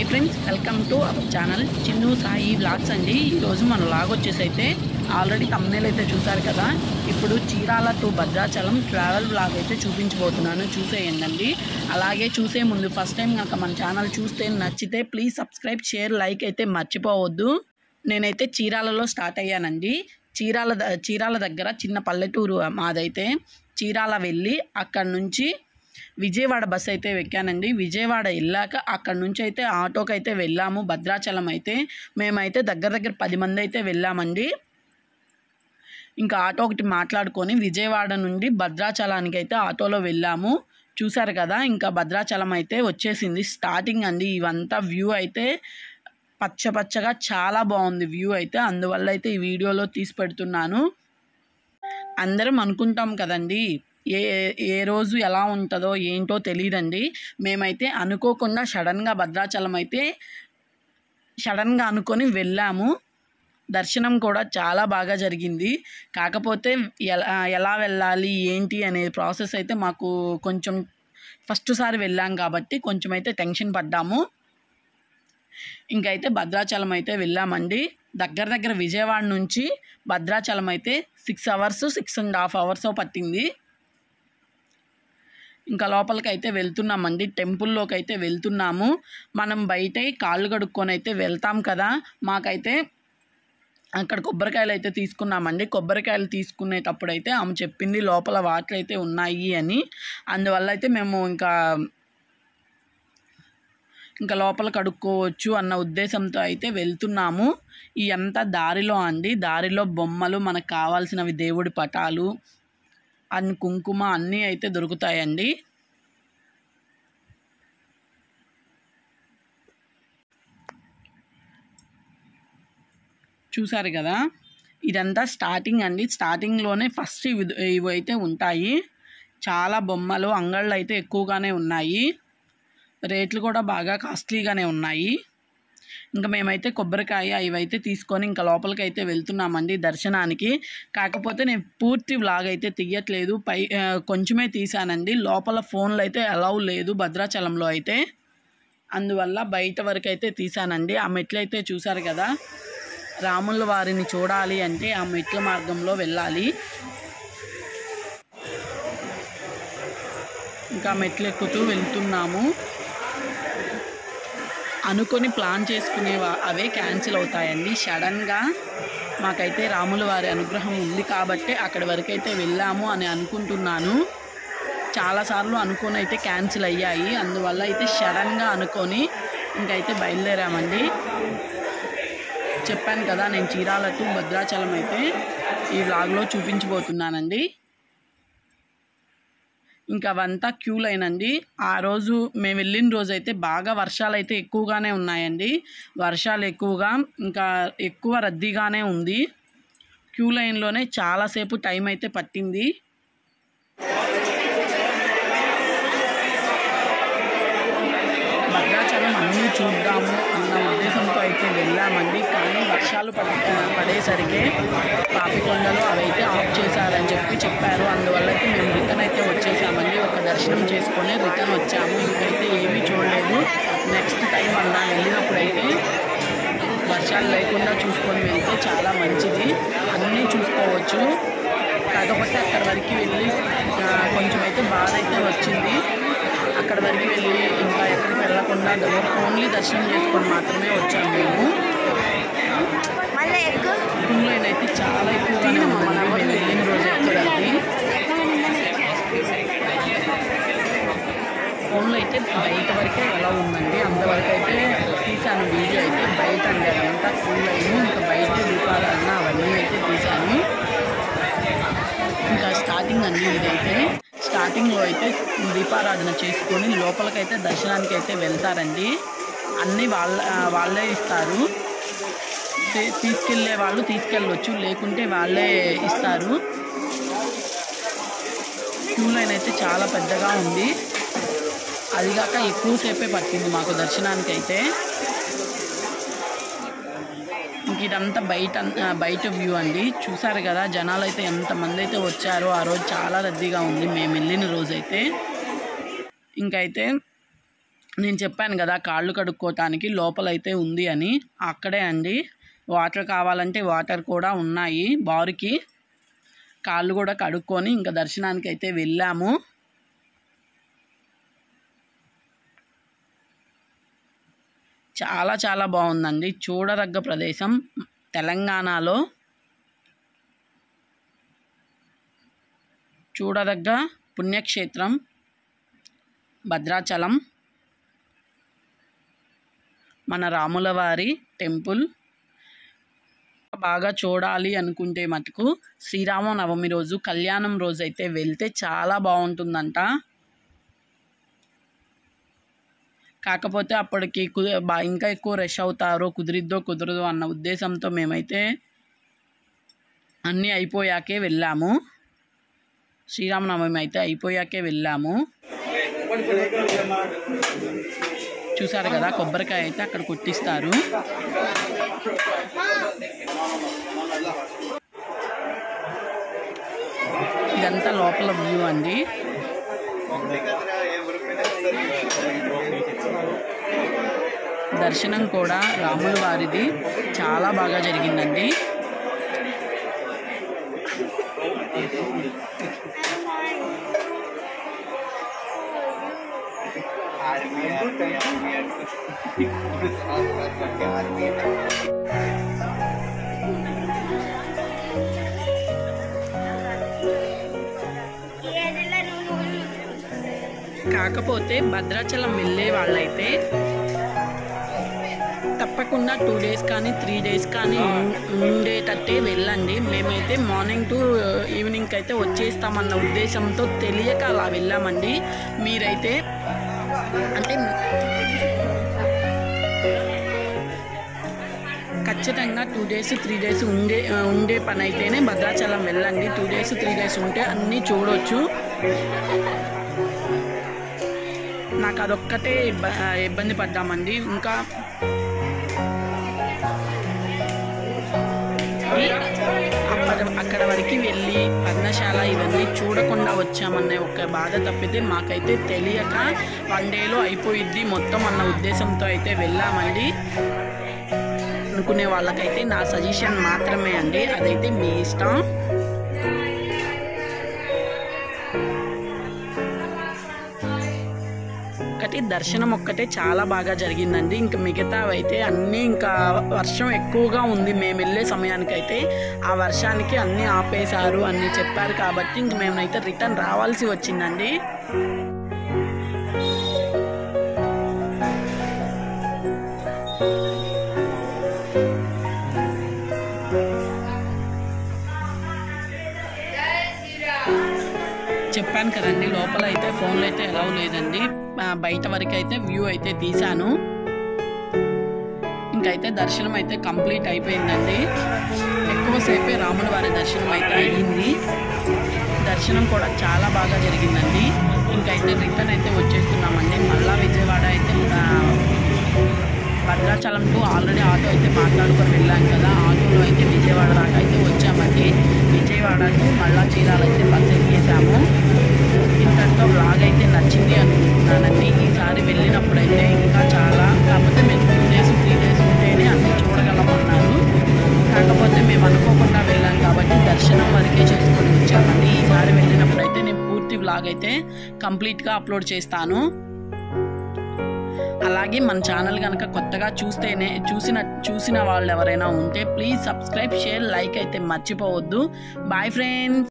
friends welcome to our channel Chinnu Sai vlogs అండి ఈరోజు మన వ్లాగ్ వచ్చేసి అయితే ఆల్రెడీ తమ్నేల్ అయితే చూసారు కదా ఇప్పుడు Chirala to Bhadrachalam travel vlog అయితే చూపించబోతున్నాను చూసేయండి అలాగే చూసే ముందు ఫస్ట్ టైం కనుక మన ఛానల్ చూస్తే నచ్చితే ప్లీజ్ సబ్స్క్రైబ్ షేర్ లైక్ అయితే మర్చిపోవద్దు నేనైతే చీరాలలో స్టార్ట్ అయ్యానండి చీరాల ద- చీరాల దగ్గర చిన్న పల్లెటూరు మాదైతే చీరాల వెళ్ళి అక్కడ నుంచి విజయవాడ బస్ అయితే ఎక్కానండి విజయవాడ వెళ్ళాక అక్కడ నుంచి అయితే ఆటోకి అయితే వెళ్ళాము భద్రాచలం అయితే మేమైతే దగ్గర దగ్గర పది మంది అయితే వెళ్ళామండి ఇంకా ఆటో ఒకటి మాట్లాడుకొని విజయవాడ నుండి భద్రాచలానికి అయితే ఆటోలో వెళ్ళాము చూసారు కదా ఇంకా భద్రాచలం అయితే వచ్చేసింది స్టార్టింగ్ అండి ఇవంతా వ్యూ అయితే పచ్చ పచ్చగా చాలా బాగుంది వ్యూ అయితే అందువల్ల అయితే ఈ వీడియోలో తీసి పెడుతున్నాను అందరం అనుకుంటాం కదండి ఏ ఏ రోజు ఎలా ఉంటుందో ఏంటో తెలియదండి మేమైతే అనుకోకుండా సడన్గా భద్రాచలం అయితే సడన్గా అనుకొని వెళ్ళాము దర్శనం కూడా చాలా బాగా జరిగింది కాకపోతే ఎలా ఎలా వెళ్ళాలి ఏంటి అనే ప్రాసెస్ అయితే మాకు కొంచెం ఫస్ట్ సారి వెళ్ళాం కాబట్టి కొంచెం అయితే టెన్షన్ పడ్డాము ఇంకైతే భద్రాచలం అయితే వెళ్ళామండి దగ్గర దగ్గర విజయవాడ నుంచి భద్రాచలం అయితే six hours six and half hours పట్టింది ఇంకా లోపలికి అయితే వెళ్తున్నామండి టెంపుల్లోకి అయితే వెళ్తున్నాము మనం బయట కాళ్ళు కడుక్కొని అయితే వెళ్తాం కదా మాకైతే అక్కడ కొబ్బరికాయలు అయితే తీసుకున్నామండి కొబ్బరికాయలు తీసుకునేటప్పుడు అయితే ఆమె చెప్పింది లోపల వాటర్ అయితే ఉన్నాయి అని అందువల్ల అయితే మేము ఇంకా ఇంకా లోపల కడుక్కోవచ్చు అన్న ఉద్దేశంతో అయితే వెళ్తున్నాము ఈ అంతా దారిలో అండి దారిలో బొమ్మలు మనకు కావాల్సినవి దేవుడి పటాలు అన్ని కుంకుమ అన్నీ అయితే దొరుకుతాయండి చూసారు కదా ఇదంతా స్టార్టింగ్ అండి స్టార్టింగ్లోనే ఫస్ట్ ఇవి ఇవి అయితే ఉంటాయి చాలా బొమ్మలు అంగళ్ళు అయితే ఎక్కువగానే ఉన్నాయి రేట్లు కూడా బాగా కాస్ట్లీగానే ఉన్నాయి ఇంకా మేమైతే కొబ్బరికాయ ఇవైతే తీసుకొని ఇంకా లోపలికి అయితే వెళ్తున్నామండి దర్శనానికి కాకపోతే నేను పూర్తి వ్లాగ్ అయితే తీయట్లేదు పై ఆ, కొంచెమే తీసానండి లోపల ఫోన్లు అయితే అలౌ లేదు భద్రాచలంలో అయితే అందువల్ల బయట వరకు అయితే తీసానండి ఆ మెట్లు అయితే చూసారు కదా రాముల వారిని చూడాలి అంటే ఆ మెట్ల మార్గంలో వెళ్ళాలి ఇంకా మెట్లు ఎక్కుతూ వెళ్తున్నాము అనుకొని ప్లాన్ చేసుకునే అవే క్యాన్సిల్ అవుతాయండి సడన్గా మాకైతే రాముల వారి అనుగ్రహం ఉంది కాబట్టి అక్కడి వరకు అయితే వెళ్ళాము అని అనుకుంటున్నాను చాలాసార్లు అనుకొని అయితే క్యాన్సిల్ అయ్యాయి అందువల్ల అయితే సడన్గా అనుకొని ఇంకైతే బయలుదేరామండి చెప్పాను కదా నేను చీరాల టు భద్రాచలం అయితే ఈ వ్లాగ్లో చూపించబోతున్నానండి ఇంకా అవంతా క్యూ లైన్ అండి ఆ రోజు మేము వెళ్ళిన రోజు అయితే బాగా వర్షాలు అయితే ఎక్కువగానే ఉన్నాయండి వర్షాలు ఎక్కువగా ఇంకా ఎక్కువ రద్దీగానే ఉంది క్యూ లైన్లోనే చాలాసేపు టైం అయితే పట్టింది భద్రాచలం అన్నీ చూద్దాము అన్న ఉద్దేశంతో అయితే వెళ్ళామండి కానీ వర్షాలు పడ పడేసరికి పాపికొండలు అవైతే ఆఫ్ చేశారని చెప్పి చెప్పారు అందువల్ల అయితే మేము రిటర్న్ అయితే వచ్చేసామండి ఒక దర్శనం చేసుకొని రిటర్న్ వచ్చాము ఇంకైతే ఏమీ చూడలేదు నెక్స్ట్ టైం అన్నా వెళ్ళినప్పుడు అయితే వర్షాలు లేకుండా చూసుకొని వెళ్తే చాలా మంచిది అన్నీ చూసుకోవచ్చు కాకపోతే అక్కడ వరకు వెళ్ళి ఆ, కొంచెం అయితే బాధ అయితే వచ్చింది అక్కడ వరకు వెళ్ళి ఇంకా ఎక్కడికి వెళ్ళకుండా ఓన్లీ దర్శనం చేసుకొని మాత్రమే వచ్చాము మేము మళ్ళీ ఎక్కువ ఫుల్ లైన్ అయితే చాలా ఎక్కువగానే ఉందండి మేము వెళ్ళిన రోజు ఎక్కడండి ఫోన్లో అయితే బయట వరకే ఎలా ఉందండి అంతవరకు అయితే తీసాను వీడియో అయితే బయట అండి అదంతా ఫుల్ లైన్ ఇంకా బయట దీపాలన్న అవన్నీ అయితే తీసాను ఇంకా స్టార్టింగ్ అండి ఇదైతే స్టార్టింగ్లో అయితే దీపారాధన చేసుకొని లోపలికైతే దర్శనానికి అయితే వెళ్తారండి అన్నీ వాళ్ళ వాళ్ళే ఇస్తారు తీ- తీసుకెళ్ళే వాళ్ళు తీసుకెళ్ళవచ్చు లేకుంటే వాళ్ళే ఇస్తారు క్యూ లైన్ అయితే చాలా పెద్దగా ఉంది అదిగాక ఎక్కువసేపే పట్టింది మాకు దర్శనానికి అయితే ఇంక ఇదంతా బయట ఆ, బయట వ్యూ అండి చూసారు కదా జనాలు అయితే ఎంతమంది అయితే వచ్చారో ఆ రోజు చాలా రద్దీగా ఉంది మేము వెళ్ళిన రోజైతే ఇంకైతే నేను చెప్పాను కదా కాళ్ళు కడుక్కోవటానికి లోపలైతే ఉంది అని అక్కడే అండి వాటర్ కావాలంటే వాటర్ కూడా ఉన్నాయి బారుకి కాళ్ళు కూడా కడుక్కొని ఇంకా దర్శనానికి అయితే వెళ్ళాము చాలా చాలా బాగుందండి చూడదగ్గ ప్రదేశం తెలంగాణలో చూడదగ్గ పుణ్యక్షేత్రం భద్రాచలం మన రాములవారి టెంపుల్ బాగా చూడాలి అనుకుంటే మటుకు శ్రీరామనవమి రోజు కళ్యాణం రోజు అయితే వెళ్తే చాలా బాగుంటుందంట కాకపోతే అప్పటికి కు బా- ఇంకా ఎక్కువ రష్ అవుతారో కుదిరిద్దో కుదరదో అన్న ఉద్దేశంతో మేమైతే అన్నీ అయిపోయాకే వెళ్ళాము శ్రీరామనవమి అయితే అయిపోయాకే వెళ్ళాము చూసారు కదా కొబ్బరికాయ అయితే అక్కడ కొట్టిస్తారు ఇదంతా లోపల వ్యూ అండి దర్శనం కూడా రాముల వారిది చాలా బాగా జరిగిందండి కాకపోతే భద్రాచలం వెళ్ళే వాళ్ళైతే తప్పకుండా టూ డేస్ కానీ త్రీ డేస్ కానీ ఉం- ఉండేటట్టే వెళ్ళండి మేమైతే మార్నింగ్ టు ఈవినింగ్ అయితే వచ్చేస్తామన్న ఉద్దేశంతో తెలియక అలా వెళ్ళామండి మీరైతే అంటే ఖచ్చితంగా టూ డేస్ త్రీ డేస్ ఉండే ఆ, ఉండే పని అయితేనే భద్రాచలం వెళ్ళండి టూ డేస్ త్రీ డేస్ ఉంటే అన్నీ చూడొచ్చు నాకు అదొక్కటే ఇబ్బ- ఆ, ఇబ్బంది పడ్డామండి ఇంకా అక్కడ అక్కడ వరకు వెళ్ళి పర్ణశాల ఇవన్నీ చూడకుండా వచ్చామనే ఒక బాధ తప్పితే మాకైతే తెలియక వన్ డేలో అయిపోయిద్ది మొత్తం అన్న ఉద్దేశంతో అయితే వెళ్ళామండి అనుకునే వాళ్ళకైతే నా సజెషన్ మాత్రమే అండి అదైతే మీ ఇష్టం ఒకటి దర్శనం ఒక్కటే చాలా బాగా జరిగిందండి ఇంకా మిగతావి అయితే అన్నీ ఇంకా వర్షం ఎక్కువగా ఉంది మేము వెళ్ళే సమయానికైతే ఆ వర్షానికి అన్నీ ఆపేశారు అన్నీ చెప్పారు కాబట్టి ఇంక మేమైతే రిటర్న్ రావాల్సి వచ్చిందండి చెప్పాను కదండి లోపల అయితే ఫోన్లో అయితే ఎలా లేదండి ఆ, బయట వరకు అయితే వ్యూ అయితే తీశాను ఇంకైతే దర్శనం అయితే కంప్లీట్ అయిపోయిందండి ఎక్కువసేపే రాముల వారి దర్శనం అయితే అయ్యింది దర్శనం కూడా చాలా బాగా జరిగిందండి ఇంకైతే రిటర్న్ అయితే వచ్చేస్తున్నామండి మళ్ళా విజయవాడ అయితే ఆ, భద్రాచలం టు ఆల్రెడీ ఆటో అయితే మాట్లాడుకొని వెళ్ళాం కదా ఆటోలో అయితే విజయవాడ దాకా అయితే వచ్చామండి విజయవాడకు మళ్ళా చీరాలు అయితే బస్సు ఎక్కేసాము ఇంతటితో బ్లాగ్ అయితే నచ్చింది అనుకుంటున్నానండి ఈసారి వెళ్ళినప్పుడు అయితే ఇంకా చాలా కాకపోతే మేము టూ డేస్ త్రీ డేస్ ఉంటేనే అన్నీ చూడగలమన్నారు కాకపోతే మేము అనుకోకుండా వెళ్ళాం కాబట్టి దర్శనం వరకే చేసుకొని వచ్చామండి ఈసారి వెళ్ళినప్పుడు అయితే నేను పూర్తి బ్లాగ్ అయితే కంప్లీట్గా అప్లోడ్ చేస్తాను అలాగే మన ఛానల్ కనుక కొత్తగా చూస్తేనే చూసిన చూసిన వాళ్ళు ఎవరైనా ఉంటే ప్లీజ్ సబ్స్క్రైబ్ షేర్ లైక్ అయితే మర్చిపోవద్దు బాయ్ ఫ్రెండ్స్